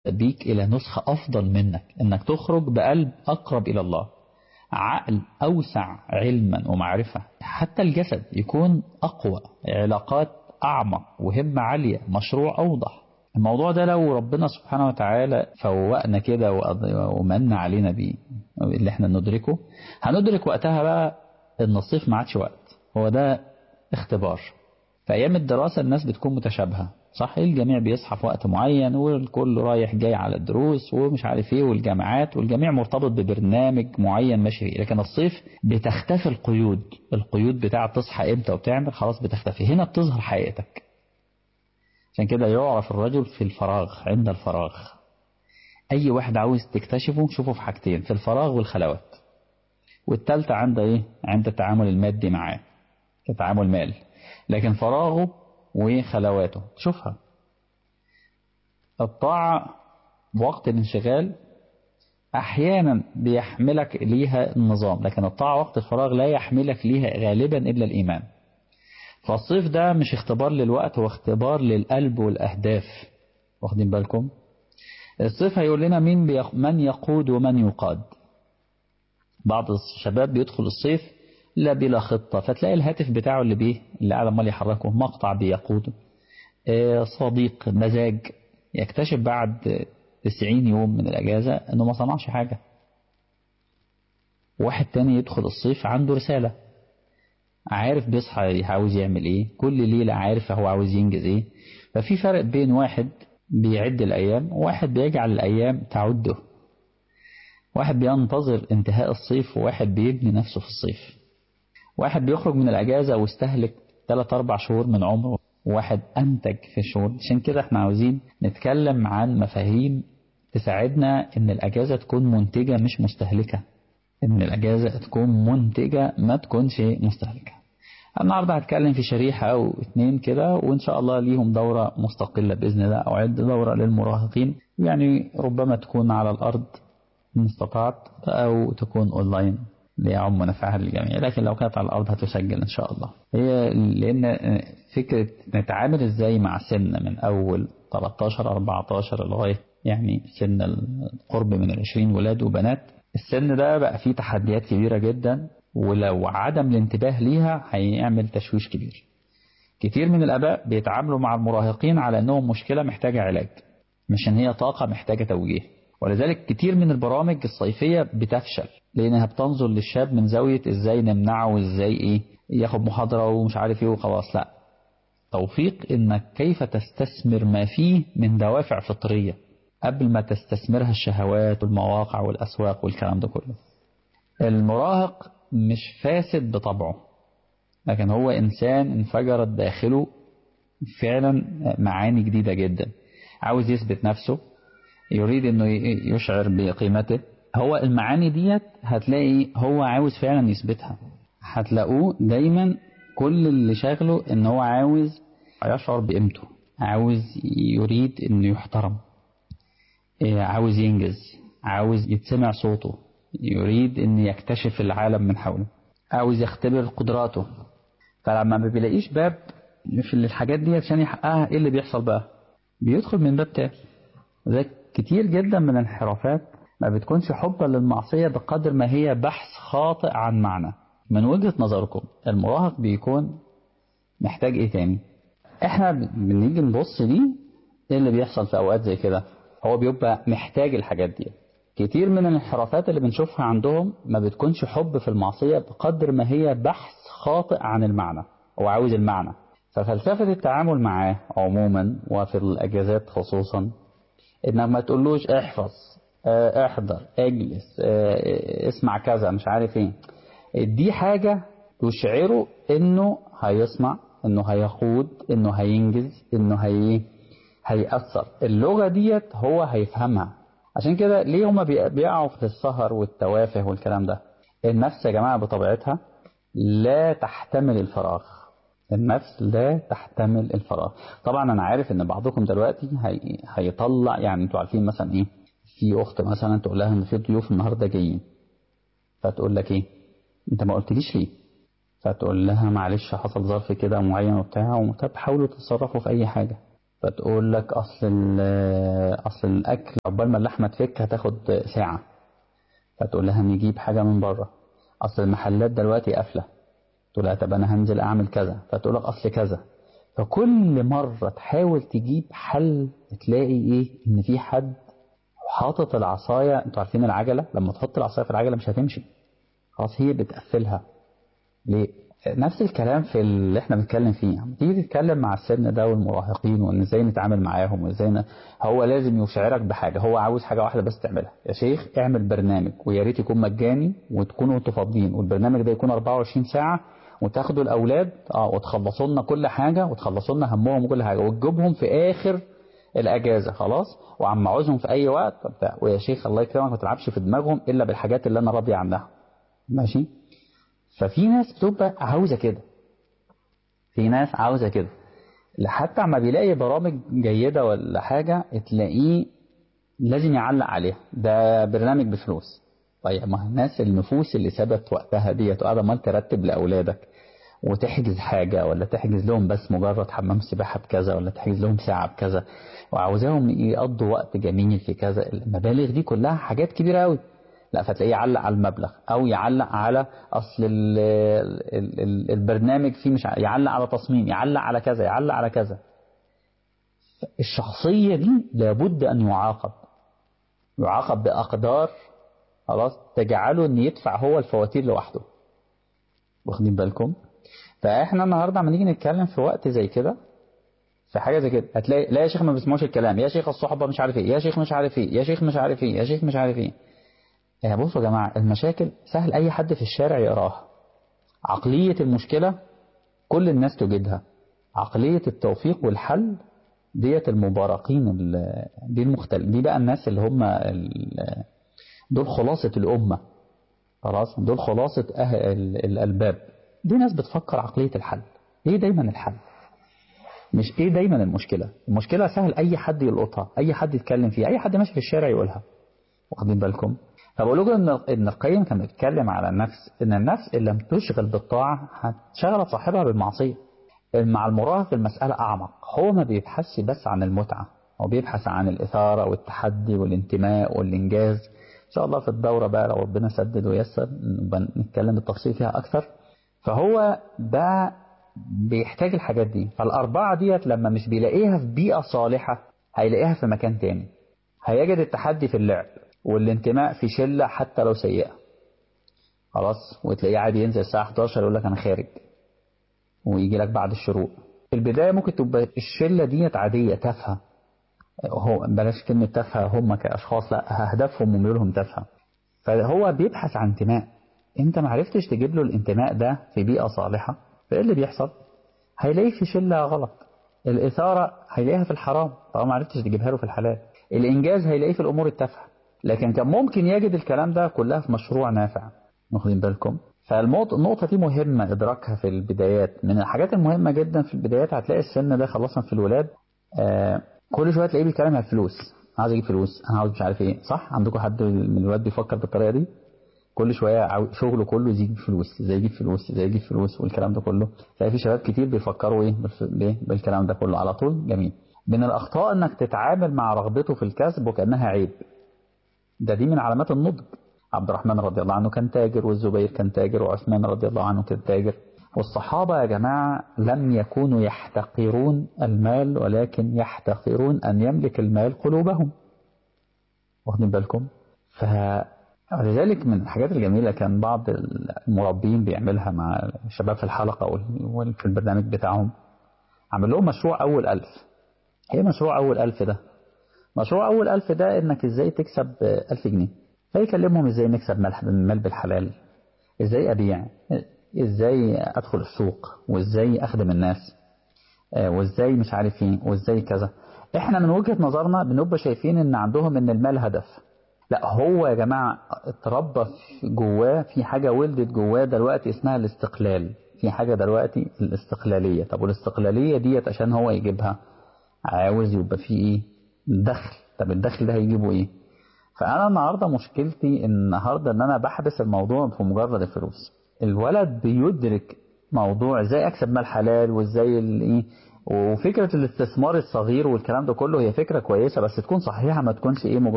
بيك إلى نسخة أفضل منك إنك تخرج بقلب أقرب إلى الله عقل أوسع علما ومعرفة حتى الجسد يكون أقوى علاقات أعمق وهمة عالية مشروع أوضح الموضوع ده لو ربنا سبحانه وتعالى فوقنا كده ومن علينا بيه اللي احنا ندركه هندرك وقتها بقى ان الصيف ما عادش وقت هو ده اختبار في ايام الدراسة الناس بتكون متشابهة صح الجميع بيصحى في وقت معين والكل رايح جاي على الدروس ومش عارف ايه والجامعات والجميع مرتبط ببرنامج معين ماشي فيه لكن الصيف بتختفي القيود القيود بتاعة تصحى امتى وبتعمل خلاص بتختفي هنا بتظهر حقيقتك عشان كده يعرف الرجل في الفراغ عند الفراغ اي واحد عاوز تكتشفه شوفه في حاجتين في الفراغ والخلوات والتالتة عند ايه عند التعامل المادي معاه كتعامل مال لكن فراغه وخلواته شوفها الطاعة وقت الانشغال أحيانا بيحملك ليها النظام لكن الطاعة وقت الفراغ لا يحملك ليها غالبا إلا الإيمان فالصيف ده مش اختبار للوقت هو اختبار للقلب والأهداف واخدين بالكم الصيف هيقول لنا مين بيق... من يقود ومن يقاد بعض الشباب بيدخل الصيف لا بلا خطة فتلاقي الهاتف بتاعه اللي بيه اللي قاعد عمال يحركه مقطع بيقوده اه صديق مزاج يكتشف بعد 90 يوم من الأجازة أنه ما صنعش حاجة واحد تاني يدخل الصيف عنده رسالة عارف بيصحى عاوز يعمل ايه كل ليلة عارف هو عاوز ينجز ايه ففي فرق بين واحد بيعد الأيام وواحد بيجعل الأيام تعده واحد بينتظر انتهاء الصيف وواحد بيبني نفسه في الصيف واحد بيخرج من الأجازة واستهلك 3 أربع شهور من عمره وواحد أنتج في الشهور عشان كده احنا عاوزين نتكلم عن مفاهيم تساعدنا ان الأجازة تكون منتجة مش مستهلكة ان الأجازة تكون منتجة ما تكونش مستهلكة النهاردة هتكلم في شريحة أو اتنين كده وإن شاء الله ليهم دورة مستقلة بإذن الله أو عد دورة للمراهقين يعني ربما تكون على الأرض إن استطعت أو تكون أونلاين ليعم نفعها للجميع لكن لو كانت على الأرض هتسجل إن شاء الله هي لأن فكرة نتعامل إزاي مع سن من أول 13 14 لغاية يعني سن القرب من العشرين ولاد وبنات السن ده بقى فيه تحديات كبيرة جدا ولو عدم الانتباه ليها هيعمل تشويش كبير كتير من الآباء بيتعاملوا مع المراهقين على أنهم مشكلة محتاجة علاج مش أن هي طاقة محتاجة توجيه ولذلك كتير من البرامج الصيفية بتفشل لأنها بتنظر للشاب من زاوية إزاي نمنعه وإزاي إيه ياخد محاضرة ومش عارف إيه وخلاص لا توفيق إنك كيف تستثمر ما فيه من دوافع فطرية قبل ما تستثمرها الشهوات والمواقع والأسواق والكلام ده كله المراهق مش فاسد بطبعه لكن هو إنسان انفجرت داخله فعلا معاني جديدة جدا عاوز يثبت نفسه يريد انه يشعر بقيمته هو المعاني ديت هتلاقي هو عاوز فعلا يثبتها هتلاقوه دايما كل اللي شاغله ان هو عاوز يشعر بقيمته عاوز يريد انه يحترم عاوز ينجز عاوز يتسمع صوته يريد ان يكتشف العالم من حوله عاوز يختبر قدراته فلما ما بيلاقيش باب في الحاجات دي عشان يحققها ايه اللي بيحصل بقى بيدخل من باب تاني ده كتير جدا من الانحرافات ما بتكونش حبا للمعصية بقدر ما هي بحث خاطئ عن معنى من وجهة نظركم المراهق بيكون محتاج ايه تاني احنا بنيجي نبص ليه ايه اللي بيحصل في اوقات زي كده هو بيبقى محتاج الحاجات دي كتير من الانحرافات اللي بنشوفها عندهم ما بتكونش حب في المعصية بقدر ما هي بحث خاطئ عن المعنى هو عاوز المعنى ففلسفة التعامل معاه عموما وفي الأجازات خصوصا إنك ما تقولوش احفظ اه احضر اجلس اه اسمع كذا مش عارف ايه دي حاجة تشعره انه هيسمع انه هيخوض انه هينجز انه هي هيأثر اللغة ديت هو هيفهمها عشان كده ليه هما بيقعوا في السهر والتوافه والكلام ده النفس يا جماعة بطبيعتها لا تحتمل الفراغ النفس لا تحتمل الفراغ طبعا انا عارف ان بعضكم دلوقتي هي... هيطلع يعني انتوا عارفين مثلا ايه في اخت مثلا تقول لها ان في ضيوف النهارده جايين فتقول لك ايه انت ما قلتليش ليه فتقول لها معلش حصل ظرف كده معين وبتاع طب حاولوا تتصرفوا في اي حاجه فتقول لك اصل اصل الاكل عقبال ما اللحمه تفك هتاخد ساعه فتقول لها نجيب حاجه من بره اصل المحلات دلوقتي قافله تقول لها طب انا هنزل اعمل كذا فتقول لك اصل كذا فكل مره تحاول تجيب حل تلاقي ايه ان في حد حاطط العصايه انتوا عارفين العجله لما تحط العصايه في العجله مش هتمشي خلاص هي بتقفلها ليه نفس الكلام في اللي احنا بنتكلم فيه تيجي تتكلم مع السن ده والمراهقين وان ازاي نتعامل معاهم وازاي ن... هو لازم يشعرك بحاجه هو عاوز حاجه واحده بس تعملها يا شيخ اعمل برنامج ويا ريت يكون مجاني وتكونوا انتوا فاضيين والبرنامج ده يكون 24 ساعه وتاخدوا الاولاد اه وتخلصوا لنا كل حاجه وتخلصوا لنا همهم وكل حاجه وتجيبهم في اخر الاجازه خلاص وعم عاوزهم في اي وقت بتاع ويا شيخ الله يكرمك ما تلعبش في دماغهم الا بالحاجات اللي انا راضي عنها ماشي ففي ناس بتبقى عاوزة كده في ناس عاوزة كده حتى عما بيلاقي برامج جيدة ولا حاجة تلاقيه لازم يعلق عليها ده برنامج بفلوس طيب ما الناس النفوس اللي سابت وقتها ديت وقاعدة عمال ترتب لأولادك وتحجز حاجة ولا تحجز لهم بس مجرد حمام سباحة بكذا ولا تحجز لهم ساعة بكذا وعاوزاهم يقضوا وقت جميل في كذا المبالغ دي كلها حاجات كبيرة قوي لا فتلاقيه يعلق على المبلغ او يعلق على اصل ال ال ال البرنامج فيه مش يعلق على تصميم يعلق على كذا يعلق على كذا الشخصية دي لابد ان يعاقب يعاقب باقدار خلاص تجعله ان يدفع هو الفواتير لوحده واخدين بالكم فاحنا النهارده عم نيجي نتكلم في وقت زي كده في حاجه زي كده هتلاقي لا يا شيخ ما بيسمعوش الكلام يا شيخ الصحبه مش عارف ايه يا شيخ مش عارف ايه يا شيخ مش عارف ايه يا شيخ مش عارف ايه يا بصوا يا جماعة المشاكل سهل أي حد في الشارع يقراها عقلية المشكلة كل الناس تجدها عقلية التوفيق والحل ديت المبارقين دي المختلف دي بقى الناس اللي هم دول خلاصة الأمة خلاص دول خلاصة أهل الألباب دي ناس بتفكر عقلية الحل ايه دايما الحل مش ايه دايما المشكلة المشكلة سهل اي حد يلقطها اي حد يتكلم فيها اي حد ماشي في الشارع يقولها واخدين بالكم فبقول لكم ان ابن القيم كان بيتكلم على النفس ان النفس ان لم تشغل بالطاعه هتشغل صاحبها بالمعصيه مع المراهق المساله اعمق هو ما بيبحثش بس عن المتعه هو بيبحث عن الاثاره والتحدي والانتماء والانجاز ان شاء الله في الدوره بقى لو ربنا سدد ويسر نتكلم بالتفصيل فيها اكثر فهو ده بيحتاج الحاجات دي فالاربعه ديت لما مش بيلاقيها في بيئه صالحه هيلاقيها في مكان تاني هيجد التحدي في اللعب والانتماء في شلة حتى لو سيئة خلاص وتلاقيه عادي ينزل الساعة 11 يقول لك أنا خارج ويجي لك بعد الشروق في البداية ممكن تبقى الشلة ديت عادية تافهة هو بلاش كلمة تافهة هم كأشخاص لا أهدافهم وميولهم تافهة فهو بيبحث عن انتماء انت ما عرفتش تجيب له الانتماء ده في بيئة صالحة فايه اللي بيحصل هيلاقيه في شلة غلط الإثارة هيلاقيها في الحرام طالما ما عرفتش تجيبها له في الحلال الإنجاز هيلاقيه في الأمور التافهة لكن كان ممكن يجد الكلام ده كلها في مشروع نافع واخدين بالكم فالنقطة دي مهمة إدراكها في البدايات من الحاجات المهمة جدا في البدايات هتلاقي السن ده خلصنا في الولاد آه كل شوية تلاقيه بيتكلم عن الفلوس عاوز اجيب فلوس انا عاوز مش عارف ايه صح عندكم حد من الولاد بيفكر بالطريقة دي كل شوية شغله كله يجيب فلوس ازاي يجيب فلوس ازاي يجيب فلوس والكلام ده كله تلاقي في شباب كتير بيفكروا ايه بالكلام ده كله على طول جميل من الأخطاء انك تتعامل مع رغبته في الكسب وكأنها عيب ده دي من علامات النضج عبد الرحمن رضي الله عنه كان تاجر والزبير كان تاجر وعثمان رضي الله عنه كان تاجر والصحابة يا جماعة لم يكونوا يحتقرون المال ولكن يحتقرون أن يملك المال قلوبهم واخدين بالكم فلذلك من الحاجات الجميلة كان بعض المربين بيعملها مع الشباب في الحلقة وفي البرنامج بتاعهم عمل لهم مشروع أول ألف ايه مشروع أول ألف ده مشروع أول ألف ده إنك إزاي تكسب ألف جنيه فيكلمهم إزاي نكسب مال بالحلال إزاي أبيع إزاي أدخل السوق وإزاي أخدم الناس وإزاي مش عارف إيه وإزاي كذا إحنا من وجهة نظرنا بنبقى شايفين إن عندهم إن المال هدف لا هو يا جماعة اتربى جواه في حاجة ولدت جواه دلوقتي اسمها الاستقلال في حاجة دلوقتي الاستقلالية طب والاستقلالية ديت عشان هو يجيبها عاوز يبقى فيه ايه دخل طب الدخل ده هيجيبه ايه فانا النهارده مشكلتي النهارده ان انا بحبس الموضوع في مجرد الفلوس الولد بيدرك موضوع ازاي اكسب مال حلال وازاي ايه وفكرة الاستثمار الصغير والكلام ده كله هي فكرة كويسة بس تكون صحيحة ما تكونش ايه مجرد